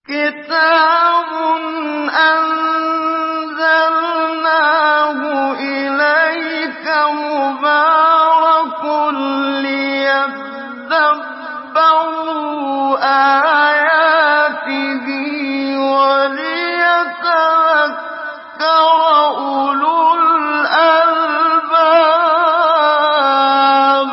كِتَابٌ أَنزَلْنَاهُ إِلَيْكَ مُبَارَكٌ لِّيَدَّبَّرُوا آيَاتِهِ وَلِيَتَذَكَّرَ أُولُو الْأَلْبَابِ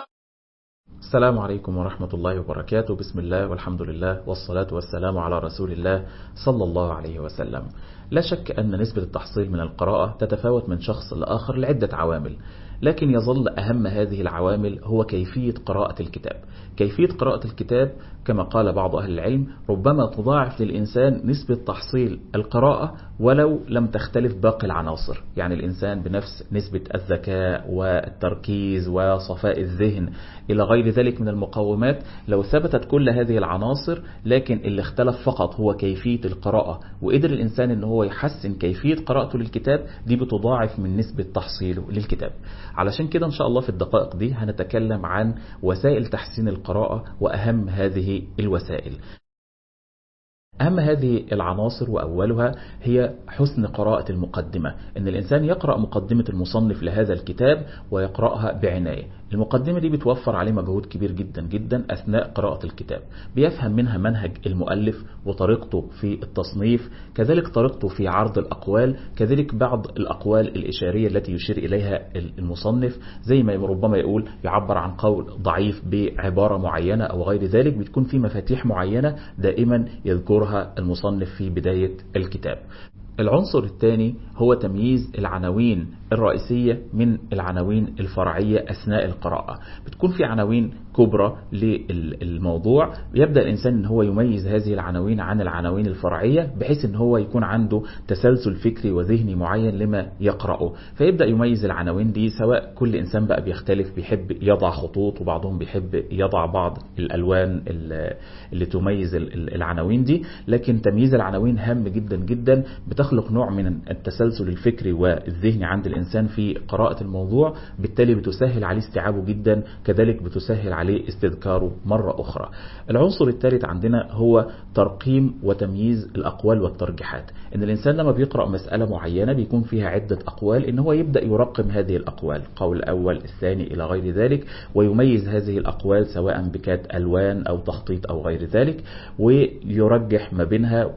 السلام عليكم ورحمة الله وبركاته بسم الله والحمد لله والصلاة والسلام على رسول الله صلى الله عليه وسلم لا شك أن نسبة التحصيل من القراءة تتفاوت من شخص لآخر لعدة عوامل لكن يظل أهم هذه العوامل هو كيفية قراءة الكتاب كيفية قراءة الكتاب كما قال بعض أهل العلم ربما تضاعف للإنسان نسبة تحصيل القراءة ولو لم تختلف باقي العناصر يعني الإنسان بنفس نسبة الذكاء والتركيز وصفاء الذهن إلى غير ذلك من المقومات لو ثبتت كل هذه العناصر لكن اللي اختلف فقط هو كيفية القراءة وقدر الإنسان أن هو يحسن كيفية قراءته للكتاب دي بتضاعف من نسبة تحصيله للكتاب علشان كده إن شاء الله في الدقائق دي هنتكلم عن وسائل تحسين القراءة وأهم هذه الوسائل أهم هذه العناصر وأولها هي حسن قراءة المقدمة إن الإنسان يقرأ مقدمة المصنف لهذا الكتاب ويقرأها بعناية المقدمة دي بتوفر عليه مجهود كبير جدا جدا أثناء قراءة الكتاب بيفهم منها منهج المؤلف وطريقته في التصنيف كذلك طريقته في عرض الأقوال كذلك بعض الأقوال الإشارية التي يشير إليها المصنف زي ما ربما يقول يعبر عن قول ضعيف بعبارة معينة أو غير ذلك بتكون في مفاتيح معينة دائما يذكرها المصنف في بداية الكتاب العنصر الثاني هو تمييز العناوين الرئيسية من العناوين الفرعية أثناء القراءة بتكون في عناوين كبرى للموضوع يبدأ الإنسان أن هو يميز هذه العناوين عن العناوين الفرعية بحيث أن هو يكون عنده تسلسل فكري وذهني معين لما يقرأه فيبدأ يميز العناوين دي سواء كل إنسان بقى بيختلف بيحب يضع خطوط وبعضهم بيحب يضع بعض الألوان اللي تميز العناوين دي لكن تمييز العناوين هام جدا جدا بتخلق نوع من التسلسل الفكري والذهني عند الإنسان في قراءة الموضوع بالتالي بتسهل عليه استيعابه جدا كذلك بتسهل عليه استذكاره مرة أخرى العنصر الثالث عندنا هو ترقيم وتمييز الأقوال والترجيحات إن الإنسان لما بيقرأ مسألة معينة بيكون فيها عدة أقوال إن هو يبدأ يرقم هذه الأقوال قول الأول الثاني إلى غير ذلك ويميز هذه الأقوال سواء بكات ألوان أو تخطيط أو غير ذلك ويرجح ما بينها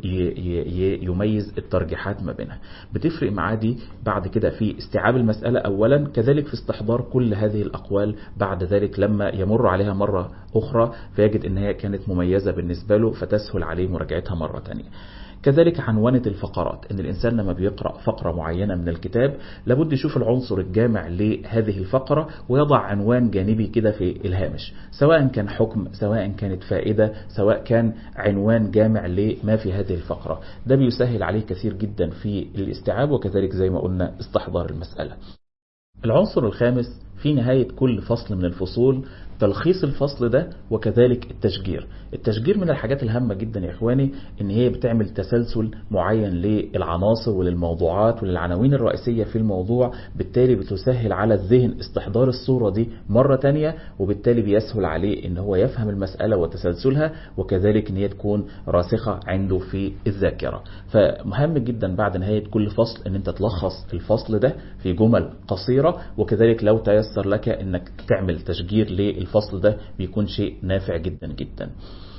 ويميز الترجيحات ما بينها بتفرق معاه دي بعد كده في استيعاب المسألة أولا كذلك في استحضار كل هذه الأقوال بعد ذلك لما يمر عليها مرة أخرى فيجد أن هي كانت مميزة بالنسبة له فتسهل عليه مراجعتها مرة تانية كذلك عنوانة الفقرات ان الانسان لما بيقرأ فقرة معينة من الكتاب لابد يشوف العنصر الجامع لهذه الفقرة ويضع عنوان جانبي كده في الهامش سواء كان حكم سواء كانت فائدة سواء كان عنوان جامع لما في هذه الفقرة ده بيسهل عليه كثير جدا في الاستيعاب وكذلك زي ما قلنا استحضار المسألة العنصر الخامس في نهاية كل فصل من الفصول تلخيص الفصل ده وكذلك التشجير التشجير من الحاجات الهامة جدا يا إخواني إن هي بتعمل تسلسل معين للعناصر وللموضوعات وللعناوين الرئيسية في الموضوع بالتالي بتسهل على الذهن استحضار الصورة دي مرة تانية وبالتالي بيسهل عليه إن هو يفهم المسألة وتسلسلها وكذلك إن هي تكون راسخة عنده في الذاكرة فمهم جدا بعد نهاية كل فصل إن أنت تلخص الفصل ده في جمل قصيرة وكذلك لو تيسر لك إنك تعمل تشجير للفصل الفصل ده بيكون شيء نافع جدا جدا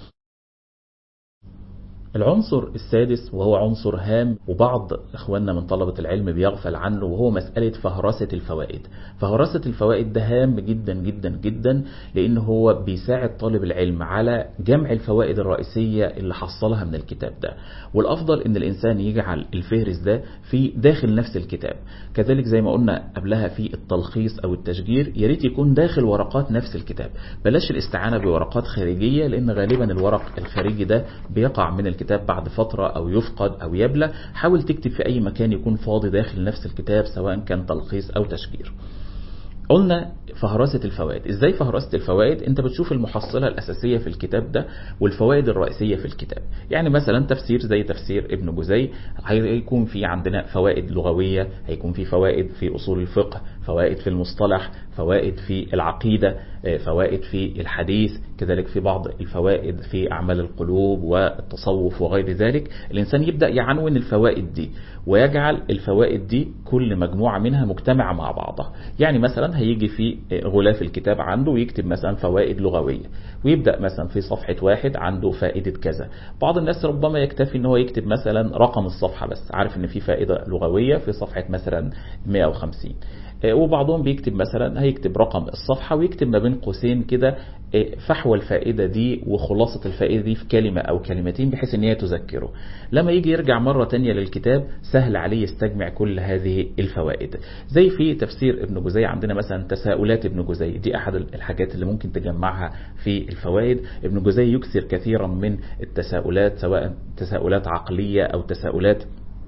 العنصر السادس وهو عنصر هام وبعض اخواننا من طلبة العلم بيغفل عنه وهو مسألة فهرسة الفوائد فهرسة الفوائد ده هام جدا جدا جدا لان هو بيساعد طالب العلم على جمع الفوائد الرئيسية اللي حصلها من الكتاب ده والافضل ان الانسان يجعل الفهرس ده في داخل نفس الكتاب كذلك زي ما قلنا قبلها في التلخيص او التشجير يا ريت يكون داخل ورقات نفس الكتاب بلاش الاستعانة بورقات خارجية لان غالبا الورق الخارجي ده بيقع من الكتاب بعد فترة أو يفقد أو يبلى حاول تكتب في أي مكان يكون فاضي داخل نفس الكتاب سواء كان تلخيص أو تشجير قلنا فهرسة الفوائد ازاي فهرسة الفوائد انت بتشوف المحصلة الاساسية في الكتاب ده والفوائد الرئيسية في الكتاب يعني مثلا تفسير زي تفسير ابن جزي هيكون في عندنا فوائد لغوية هيكون في فوائد في اصول الفقه فوائد في المصطلح فوائد في العقيدة فوائد في الحديث كذلك في بعض الفوائد في أعمال القلوب والتصوف وغير ذلك الإنسان يبدأ يعنون الفوائد دي ويجعل الفوائد دي كل مجموعة منها مجتمعة مع بعضها يعني مثلا هيجي في غلاف الكتاب عنده ويكتب مثلا فوائد لغوية ويبدأ مثلا في صفحة واحد عنده فائدة كذا بعض الناس ربما يكتفي ان هو يكتب مثلا رقم الصفحة بس عارف ان في فائدة لغوية في صفحة مثلا 150 وبعضهم بيكتب مثلا هيكتب رقم الصفحة ويكتب ما بين قوسين كده فحوى الفائدة دي وخلاصة الفائدة دي في كلمة أو كلمتين بحيث ان هي تذكره لما يجي يرجع مرة تانية للكتاب سهل عليه يستجمع كل هذه الفوائد زي في تفسير ابن جزي عندنا مثلا تساؤلات ابن جزي دي أحد الحاجات اللي ممكن تجمعها في الفوائد ابن جزي يكثر كثيرا من التساؤلات سواء تساؤلات عقلية أو تساؤلات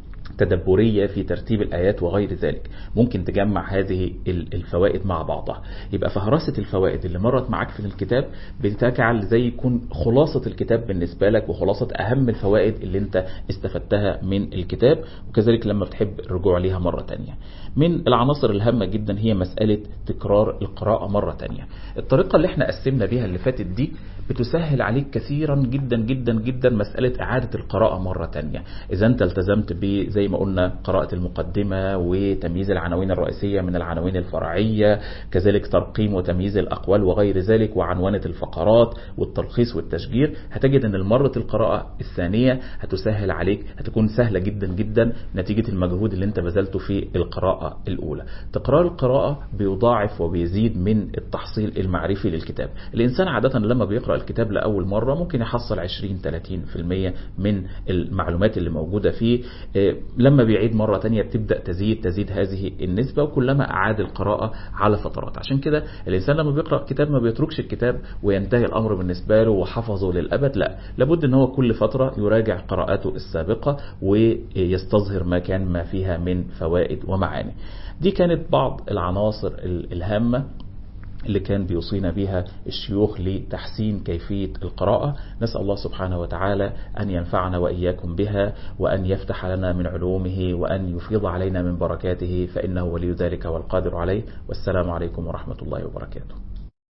تدبرية في ترتيب الآيات وغير ذلك ممكن تجمع هذه الفوائد مع بعضها يبقى فهرسة الفوائد اللي مرت معاك في الكتاب بتجعل زي يكون خلاصة الكتاب بالنسبة لك وخلاصة أهم الفوائد اللي انت استفدتها من الكتاب وكذلك لما بتحب الرجوع ليها مرة تانية من العناصر الهامة جدا هي مسألة تكرار القراءة مرة تانية الطريقة اللي احنا قسمنا بيها اللي فاتت دي بتسهل عليك كثيرا جدا جدا جدا مسألة إعادة القراءة مرة تانية إذا أنت التزمت بزي ما قلنا قراءة المقدمة وتمييز العناوين الرئيسية من العناوين الفرعية كذلك ترقيم وتمييز الأقوال وغير ذلك وعنوانة الفقرات والتلخيص والتشجير هتجد أن المرة القراءة الثانية هتسهل عليك هتكون سهلة جدا جدا نتيجة المجهود اللي انت بذلته في القراءة الأولى تكرار القراءة بيضاعف وبيزيد من التحصيل المعرفي للكتاب الإنسان عادة لما بيقرأ الكتاب لأول مرة ممكن يحصل 20-30% من المعلومات اللي موجودة فيه لما بيعيد مرة تانية بتبدأ تزيد تزيد هذه النسبة وكلما أعاد القراءة على فترات عشان كده الإنسان لما بيقرأ كتاب ما بيتركش الكتاب وينتهي الأمر بالنسبة له وحفظه للأبد لا لابد أن هو كل فترة يراجع قراءاته السابقة ويستظهر ما كان ما فيها من فوائد ومعاني دي كانت بعض العناصر الهامة اللي كان بيوصينا بها الشيوخ لتحسين كيفية القراءة نسأل الله سبحانه وتعالى أن ينفعنا وإياكم بها وأن يفتح لنا من علومه وأن يفيض علينا من بركاته فإنه ولي ذلك والقادر عليه والسلام عليكم ورحمة الله وبركاته